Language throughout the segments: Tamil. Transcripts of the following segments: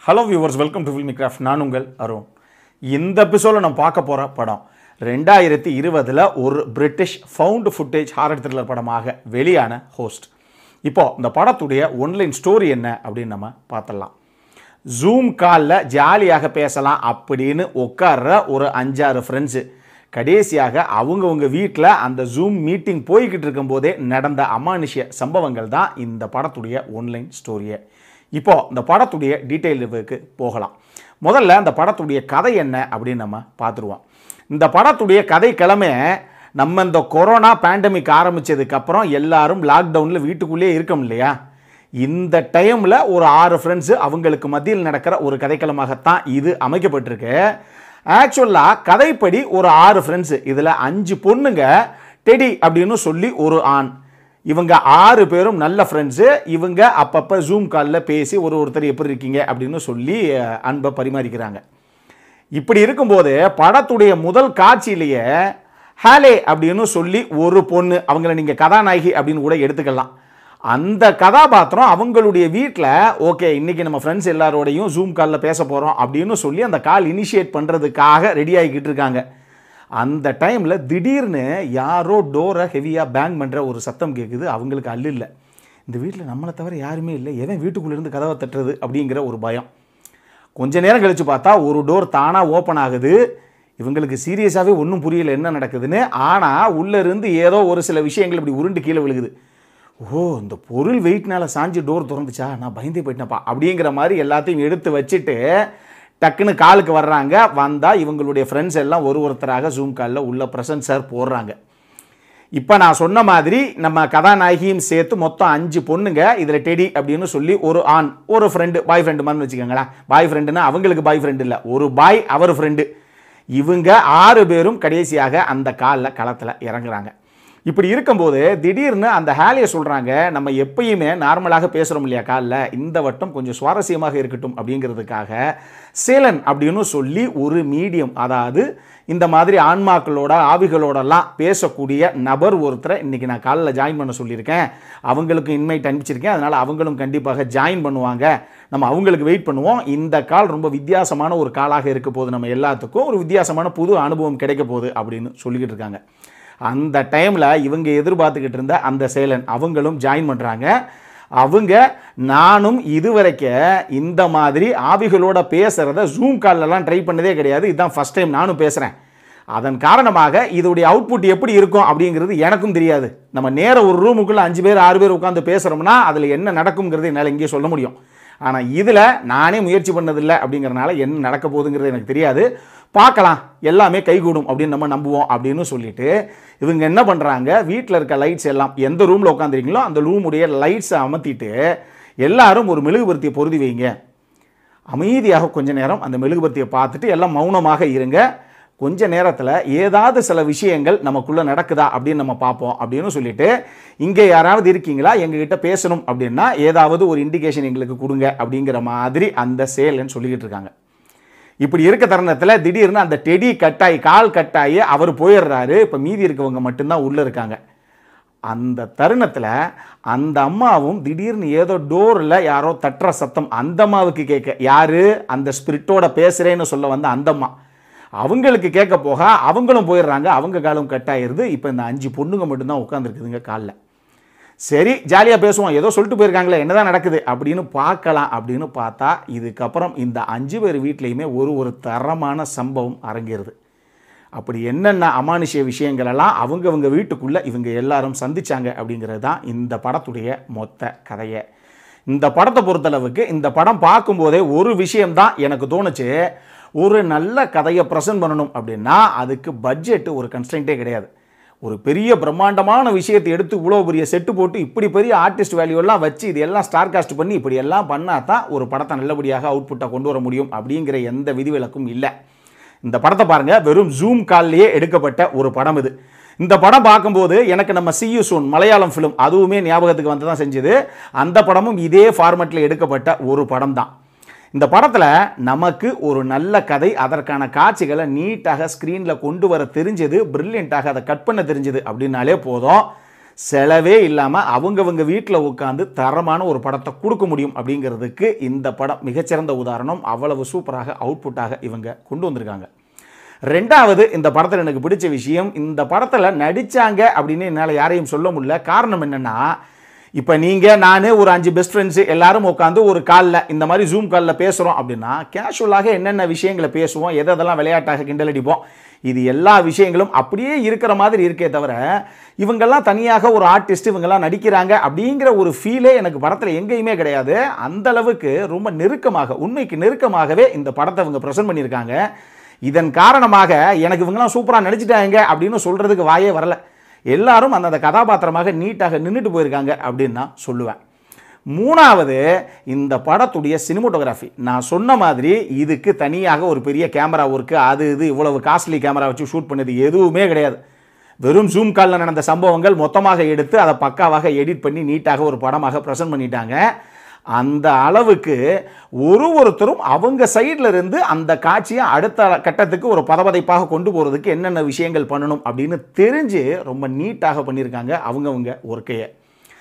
hello viewers welcome to Filmy Craft நான் உங்கள் அருண் இந்த எபிசோடில் நம்ம பார்க்க போகிற படம் ரெண்டாயிரத்தி இருபதில் ஒரு British found footage horror thriller படமாக வெளியான ஹோஸ்ட் இப்போ இந்த படத்துடைய ஒன்லைன் ஸ்டோரி என்ன அப்படின்னு நம்ம பார்த்துடலாம் ஜூம் காலில் ஜாலியாக பேசலாம் அப்படின்னு உட்கார்ற ஒரு அஞ்சாறு ஃப்ரெண்ட்ஸு கடைசியாக அவங்கவுங்க வீட்டில் அந்த ஜூம் மீட்டிங் போய்கிட்டு இருக்கும்போதே நடந்த அமானுஷ்ய சம்பவங்கள் தான் இந்த படத்துடைய ஒன்லைன் ஸ்டோரியே இப்போ இந்த படத்துடைய டீட்டெயிலுக்கு போகலாம் முதல்ல இந்த படத்துடைய கதை என்ன அப்படின்னு நம்ம பார்த்துருவோம் இந்த படத்துடைய கதை கிழமை நம்ம இந்த கொரோனா பேண்டமிக் ஆரம்பிச்சதுக்கப்புறம் எல்லாரும் லாக்டவுனில் வீட்டுக்குள்ளேயே இருக்கோம் இல்லையா இந்த டைமில் ஒரு ஆறு ஃப்ரெண்ட்ஸு அவங்களுக்கு மத்தியில் நடக்கிற ஒரு கதைக்களமாகத்தான் இது அமைக்கப்பட்டிருக்கு ஆக்சுவலாக கதைப்படி ஒரு ஆறு ஃப்ரெண்ட்ஸு இதில் அஞ்சு பொண்ணுங்க டெடி அப்படின்னு சொல்லி ஒரு ஆண் இவங்க ஆறு பேரும் நல்ல ஃப்ரெண்ட்ஸு இவங்க அப்பப்போ ஜூம் காலில் பேசி ஒரு ஒருத்தர் எப்படி இருக்கீங்க அப்படின்னு சொல்லி அஹ், அன்பை பரிமாறிக்கிறாங்க இப்படி இருக்கும்போது படத்துடைய முதல் காட்சியிலேயே ஹாலே அப்படின்னு சொல்லி ஒரு பொண்ணு அவங்கள நீங்கள் கதாநாயகி அப்படின்னு கூட எடுத்துக்கலாம் அந்த கதாபாத்திரம் அவங்களுடைய வீட்டில் ஓகே இன்னைக்கு நம்ம ஃப்ரெண்ட்ஸ் எல்லாரோடையும் ஜூம் காலில் பேச போகிறோம் அப்படின்னு சொல்லி அந்த கால் இனிஷியேட் பண்ணுறதுக்காக ரெடி ஆகிக்கிட்டு இருக்காங்க அந்த டைமில் திடீர்னு யாரோ டோரை ஹெவியாக பேங் பண்ணுற ஒரு சத்தம் கேட்குது அவங்களுக்கு அல்லு இல்லை இந்த வீட்டில் நம்மளை தவிர யாருமே இல்லை எவன் வீட்டுக்குள்ளேருந்து கதவை தட்டுறது அப்படிங்கிற ஒரு பயம் கொஞ்ச நேரம் கழித்து பார்த்தா ஒரு டோர் தானாக ஓப்பன் ஆகுது இவங்களுக்கு சீரியஸாகவே ஒன்றும் புரியல என்ன நடக்குதுன்னு ஆனால் உள்ளே இருந்து ஏதோ ஒரு சில விஷயங்கள் இப்படி உருண்டு கீழே விழுகுது ஓ இந்த பொருள் வெயிட்னால சாஞ்சு டோர் திறந்துச்சா நான் பயந்தே போயிட்டேன்ப்பா அப்படிங்கிற மாதிரி எல்லாத்தையும் எடுத்து வச்சுட்டு டக்குன்னு காலுக்கு வர்றாங்க வந்தால் இவங்களுடைய ஃப்ரெண்ட்ஸ் எல்லாம் ஒரு ஒருத்தராக ஜூம் காலில் உள்ள ப்ரெசன்ட் போடுறாங்க இப்போ நான் சொன்ன மாதிரி நம்ம கதாநாயகியும் சேர்த்து மொத்தம் அஞ்சு பொண்ணுங்க இதில் டெடி அப்படின்னு சொல்லி ஒரு ஆண் ஒரு ஃப்ரெண்டு பாய் ஃப்ரெண்டு மாதிரி வச்சுக்கோங்களேன் பாய் ஃப்ரெண்டுனா அவங்களுக்கு பாய் ஃப்ரெண்டு இல்லை ஒரு பாய் அவர் ஃப்ரெண்டு இவங்க ஆறு பேரும் கடைசியாக அந்த காலில் களத்தில் இறங்குறாங்க இப்படி இருக்கும்போது திடீர்னு அந்த ஹேலியை சொல்கிறாங்க நம்ம எப்பயுமே நார்மலாக பேசுகிறோம் இல்லையா காலில் இந்த வட்டம் கொஞ்சம் சுவாரஸ்யமாக இருக்கட்டும் அப்படிங்கிறதுக்காக சேலன் அப்படின்னு சொல்லி ஒரு மீடியம் அதாவது இந்த மாதிரி ஆன்மாக்களோட ஆவிகளோடலாம் பேசக்கூடிய நபர் ஒருத்தரை இன்றைக்கி நான் காலில் ஜாயின் பண்ண சொல்லியிருக்கேன் அவங்களுக்கு இன்வைட் அனுப்பிச்சிருக்கேன் அதனால் அவங்களும் கண்டிப்பாக ஜாயின் பண்ணுவாங்க நம்ம அவங்களுக்கு வெயிட் பண்ணுவோம் இந்த கால் ரொம்ப வித்தியாசமான ஒரு காலாக இருக்க போகுது நம்ம எல்லாத்துக்கும் ஒரு வித்தியாசமான புது அனுபவம் கிடைக்க போகுது அப்படின்னு சொல்லிக்கிட்டு இருக்காங்க அந்த டைமில் இவங்க எதிர்பார்த்துக்கிட்டு இருந்த அந்த சேலன் அவங்களும் ஜாயின் பண்ணுறாங்க அவங்க நானும் இதுவரைக்கும் இந்த மாதிரி ஆவிகளோட பேசுகிறத ஜூம் கால்லலாம் ட்ரை பண்ணதே கிடையாது இதுதான் ஃபஸ்ட் டைம் நானும் பேசுகிறேன் அதன் காரணமாக இதோடைய அவுட்புட் எப்படி இருக்கும் அப்படிங்கிறது எனக்கும் தெரியாது நம்ம நேர ஒரு ரூமுக்குள்ளே அஞ்சு பேர் ஆறு பேர் உட்காந்து பேசுகிறோம்னா அதில் என்ன நடக்குங்கிறது என்னால் இங்கே சொல்ல முடியும் ஆனால் இதில் நானே முயற்சி பண்ணதில்லை அப்படிங்கிறனால என்ன நடக்க போகுதுங்கிறது எனக்கு தெரியாது பார்க்கலாம் எல்லாமே கைகூடும் அப்படின்னு நம்ம நம்புவோம் அப்படின்னு சொல்லிட்டு இவங்க என்ன பண்ணுறாங்க வீட்டில் இருக்க லைட்ஸ் எல்லாம் எந்த ரூமில் உட்காந்துருக்கீங்களோ அந்த ரூமுடைய லைட்ஸை அமர்த்திட்டு எல்லாரும் ஒரு மெழுகுபர்த்தியை பொருதி வைங்க அமைதியாக கொஞ்ச நேரம் அந்த மெழுகுபர்த்தியை பார்த்துட்டு எல்லாம் மௌனமாக இருங்க கொஞ்ச நேரத்தில் ஏதாவது சில விஷயங்கள் நமக்குள்ளே நடக்குதா அப்படின்னு நம்ம பார்ப்போம் அப்படின்னு சொல்லிட்டு இங்கே யாராவது இருக்கீங்களா எங்ககிட்ட பேசணும் அப்படின்னா ஏதாவது ஒரு இண்டிகேஷன் எங்களுக்கு கொடுங்க அப்படிங்கிற மாதிரி அந்த சேல்னு சொல்லிக்கிட்டு இருக்காங்க இப்படி இருக்க தருணத்தில் திடீர்னு அந்த டெடி கட்டாயி கால் கட்டாயி அவர் போயிடுறாரு இப்போ மீதி இருக்கவங்க மட்டும்தான் உள்ளே இருக்காங்க அந்த தருணத்தில் அந்த அம்மாவும் திடீர்னு ஏதோ டோரில் யாரோ தட்டுற சத்தம் அந்த அம்மாவுக்கு கேட்க யாரு அந்த ஸ்பிரிட்டோட பேசுகிறேன்னு சொல்ல வந்த அந்த அம்மா அவங்களுக்கு கேட்க போக அவங்களும் போயிடுறாங்க அவங்க காலம் கட்டாயிருது இப்போ இந்த அஞ்சு பொண்ணுங்க மட்டும்தான் உட்காந்துருக்குதுங்க காலில் சரி ஜாலியாக பேசுவோம் ஏதோ சொல்லிட்டு போயிருக்காங்களே என்னதான் நடக்குது அப்படின்னு பார்க்கலாம் அப்படின்னு பார்த்தா இதுக்கப்புறம் இந்த அஞ்சு பேர் வீட்லேயுமே ஒரு ஒரு தரமான சம்பவம் அரங்கேறுது அப்படி என்னென்ன அமானுஷ்ய விஷயங்கள் எல்லாம் அவங்கவங்க வீட்டுக்குள்ளே இவங்க எல்லாரும் சந்திச்சாங்க அப்படிங்கிறது தான் இந்த படத்துடைய மொத்த கதையை இந்த படத்தை பொறுத்தளவுக்கு இந்த படம் பார்க்கும்போதே ஒரு விஷயம்தான் எனக்கு தோணுச்சு ஒரு நல்ல கதையை ப்ரெசென்ட் பண்ணணும் அப்படின்னா அதுக்கு பட்ஜெட்டு ஒரு கன்ஸ்டன்ட்டே கிடையாது ஒரு பெரிய பிரம்மாண்டமான விஷயத்தை எடுத்து இவ்வளோ பெரிய செட்டு போட்டு இப்படி பெரிய ஆர்டிஸ்ட் வேல்யூலாம் வச்சு இது எல்லாம் ஸ்டார் காஸ்ட் பண்ணி இப்படி எல்லாம் பண்ணால் தான் ஒரு படத்தை நல்லபடியாக அவுட்புட்டை கொண்டு வர முடியும் அப்படிங்கிற எந்த விதிவிலக்கும் இல்லை இந்த படத்தை பாருங்க வெறும் ஜூம் கால்லையே எடுக்கப்பட்ட ஒரு படம் இது இந்த படம் பார்க்கும்போது எனக்கு நம்ம சியூ சூன் மலையாளம் ஃபிலிம் அதுவுமே ஞாபகத்துக்கு வந்து தான் செஞ்சது அந்த படமும் இதே ஃபார்மேட்டில் எடுக்கப்பட்ட ஒரு படம் தான் இந்த படத்தில் நமக்கு ஒரு நல்ல கதை அதற்கான காட்சிகளை நீட்டாக ஸ்க்ரீனில் கொண்டு வர தெரிஞ்சது பிரில்லியண்ட்டாக அதை கட் பண்ண தெரிஞ்சது அப்படின்னாலே போதும் செலவே இல்லாமல் அவங்கவங்க வீட்டில் உட்காந்து தரமான ஒரு படத்தை கொடுக்க முடியும் அப்படிங்கிறதுக்கு இந்த படம் மிகச்சிறந்த உதாரணம் அவ்வளவு சூப்பராக அவுட்புட்டாக இவங்க கொண்டு வந்திருக்காங்க ரெண்டாவது இந்த படத்தில் எனக்கு பிடிச்ச விஷயம் இந்த படத்தில் நடித்தாங்க அப்படின்னு என்னால் யாரையும் சொல்ல முடியல காரணம் என்னென்னா இப்போ நீங்கள் நான் ஒரு அஞ்சு பெஸ்ட் ஃப்ரெண்ட்ஸு எல்லாரும் உட்காந்து ஒரு காலில் இந்த மாதிரி ஜூம் காலில் பேசுகிறோம் அப்படின்னா கேஷுவலாக என்னென்ன விஷயங்களை பேசுவோம் எது எதெல்லாம் விளையாட்டாக கிண்டல் அடிப்போம் இது எல்லா விஷயங்களும் அப்படியே இருக்கிற மாதிரி இருக்கே தவிர இவங்கெல்லாம் தனியாக ஒரு ஆர்டிஸ்ட் இவங்கெல்லாம் நடிக்கிறாங்க அப்படிங்கிற ஒரு ஃபீலே எனக்கு படத்தில் எங்கேயுமே கிடையாது அந்த அளவுக்கு ரொம்ப நெருக்கமாக உண்மைக்கு நெருக்கமாகவே இந்த படத்தை இவங்க ப்ரெசென்ட் பண்ணியிருக்காங்க இதன் காரணமாக எனக்கு இவங்கெல்லாம் சூப்பராக நடிச்சிட்டாங்க அப்படின்னு சொல்கிறதுக்கு வாயே வரல எல்லாரும் அந்தந்த கதாபாத்திரமாக நீட்டாக நின்றுட்டு போயிருக்காங்க அப்படின்னு நான் சொல்லுவேன் மூணாவது இந்த படத்துடைய சினிமோட்டோகிராஃபி நான் சொன்ன மாதிரி இதுக்கு தனியாக ஒரு பெரிய கேமரா ஒர்க்கு அது இது இவ்வளவு காஸ்ட்லி கேமரா வச்சு ஷூட் பண்ணது எதுவுமே கிடையாது வெறும் ஜூம் காலில் நடந்த சம்பவங்கள் மொத்தமாக எடுத்து அதை பக்காவாக எடிட் பண்ணி நீட்டாக ஒரு படமாக ப்ரெசென்ட் பண்ணிட்டாங்க அந்த அளவுக்கு ஒரு ஒருத்தரும் அவங்க சைடில் இருந்து அந்த காட்சியை அடுத்த கட்டத்துக்கு ஒரு பதபதைப்பாக கொண்டு போகிறதுக்கு என்னென்ன விஷயங்கள் பண்ணணும் அப்படின்னு தெரிஞ்சு ரொம்ப நீட்டாக பண்ணியிருக்காங்க அவங்கவங்க ஒர்க்கையை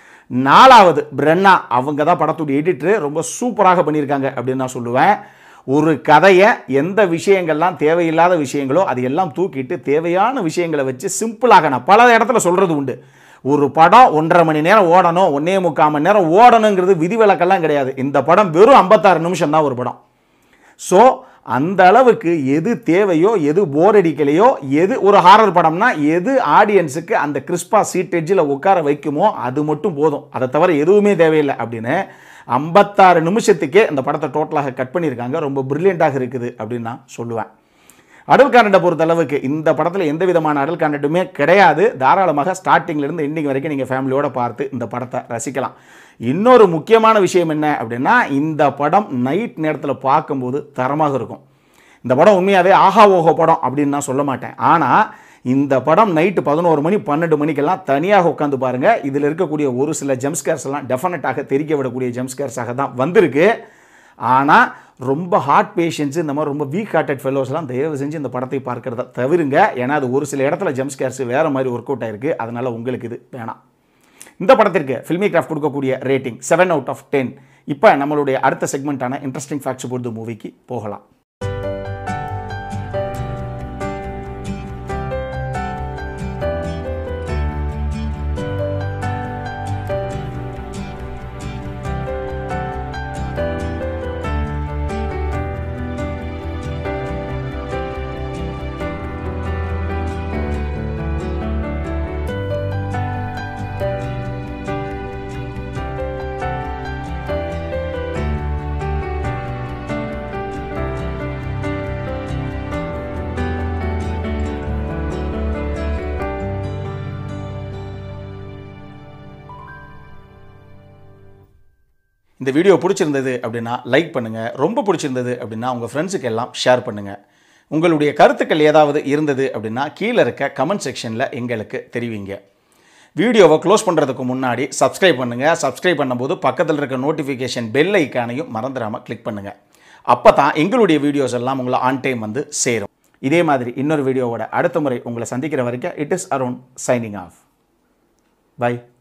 நாலாவது பிரன்னா அவங்க தான் படத்துடைய எடிட்டர் ரொம்ப சூப்பராக பண்ணியிருக்காங்க அப்படின்னு நான் சொல்லுவேன் ஒரு கதையை எந்த விஷயங்கள்லாம் தேவையில்லாத விஷயங்களோ அது எல்லாம் தூக்கிட்டு தேவையான விஷயங்களை வச்சு சிம்பிளாக நான் பல இடத்துல சொல்கிறது உண்டு ஒரு படம் ஒன்றரை மணி நேரம் ஓடணும் ஒன்னே முக்கால் மணி நேரம் ஓடணுங்கிறது விதிவிலக்கெல்லாம் கிடையாது இந்த படம் வெறும் ஐம்பத்தாறு நிமிஷம் தான் ஒரு படம் ஸோ அந்த அளவுக்கு எது தேவையோ எது போர் அடிக்கலையோ எது ஒரு ஹாரர் படம்னா எது ஆடியன்ஸுக்கு அந்த கிறிஸ்பா சீட் எட்ஜில் உட்கார வைக்குமோ அது மட்டும் போதும் அதை தவிர எதுவுமே தேவையில்லை அப்படின்னு ஐம்பத்தாறு நிமிஷத்துக்கே அந்த படத்தை டோட்டலாக கட் பண்ணியிருக்காங்க ரொம்ப பிரில்லியண்ட்டாக இருக்குது அப்படின்னு நான் சொல்லுவேன் அடல் காண்டை பொறுத்த அளவுக்கு இந்த படத்தில் எந்த விதமான அடல் காண்டட்டுமே கிடையாது தாராளமாக ஸ்டார்டிங்லேருந்து எண்டிங் வரைக்கும் நீங்கள் ஃபேமிலியோட பார்த்து இந்த படத்தை ரசிக்கலாம் இன்னொரு முக்கியமான விஷயம் என்ன அப்படின்னா இந்த படம் நைட் நேரத்தில் பார்க்கும்போது தரமாக இருக்கும் இந்த படம் உண்மையாகவே ஆஹா ஓஹோ படம் அப்படின்னு நான் சொல்ல மாட்டேன் ஆனால் இந்த படம் நைட்டு பதினோரு மணி பன்னெண்டு மணிக்கெல்லாம் தனியாக உட்காந்து பாருங்கள் இதில் இருக்கக்கூடிய ஒரு சில ஜம்ஸ்கேர்ஸ் எல்லாம் டெஃபினட்டாக தெரிக்க விடக்கூடிய ஜம்ஸ்கேர்ஸாக தான் வந்திருக்கு ஆனால் ரொம்ப ஹார்ட் பேஷண்ட்ஸ் இந்த மாதிரி ரொம்ப வீக் ஹார்ட்டட் ஃபெல்லோஸ்லாம் தயவு செஞ்சு இந்த படத்தை பார்க்கறத தவிருங்க ஏன்னா அது ஒரு சில இடத்துல ஜம்ஸ்கேர்ஸ் வேறு மாதிரி ஒர்க் அவுட் ஆயிருக்கு அதனால் உங்களுக்கு இது வேணாம் இந்த படத்திற்கு ஃபில்மி கிராஃப்ட் கொடுக்கக்கூடிய rating seven out of ten இப்போ நம்மளுடைய அடுத்த செக்மெண்ட்டான இன்ட்ரெஸ்டிங் ஃபேக்ட்ஸ் பொறுத்த மூவிக்கு போகலாம் இந்த வீடியோ பிடிச்சிருந்தது அப்படின்னா லைக் பண்ணுங்கள் ரொம்ப பிடிச்சிருந்தது அப்படின்னா உங்கள் ஃப்ரெண்ட்ஸுக்கு எல்லாம் ஷேர் பண்ணுங்கள் உங்களுடைய கருத்துக்கள் ஏதாவது இருந்தது அப்படின்னா கீழே இருக்க கமெண்ட் செக்ஷனில் எங்களுக்கு தெரிவிங்க வீடியோவை க்ளோஸ் பண்ணுறதுக்கு முன்னாடி சப்ஸ்கிரைப் பண்ணுங்கள் சப்ஸ்கிரைப் பண்ணும்போது பக்கத்தில் இருக்க நோட்டிஃபிகேஷன் பெல் ஐக்கானையும் மறந்துடாமல் கிளிக் பண்ணுங்கள் அப்போ தான் எங்களுடைய வீடியோஸ் எல்லாம் உங்களை ஆன் டைம் வந்து சேரும் இதே மாதிரி இன்னொரு வீடியோவோட அடுத்த முறை உங்களை சந்திக்கிற வரைக்கும் it is around signing off by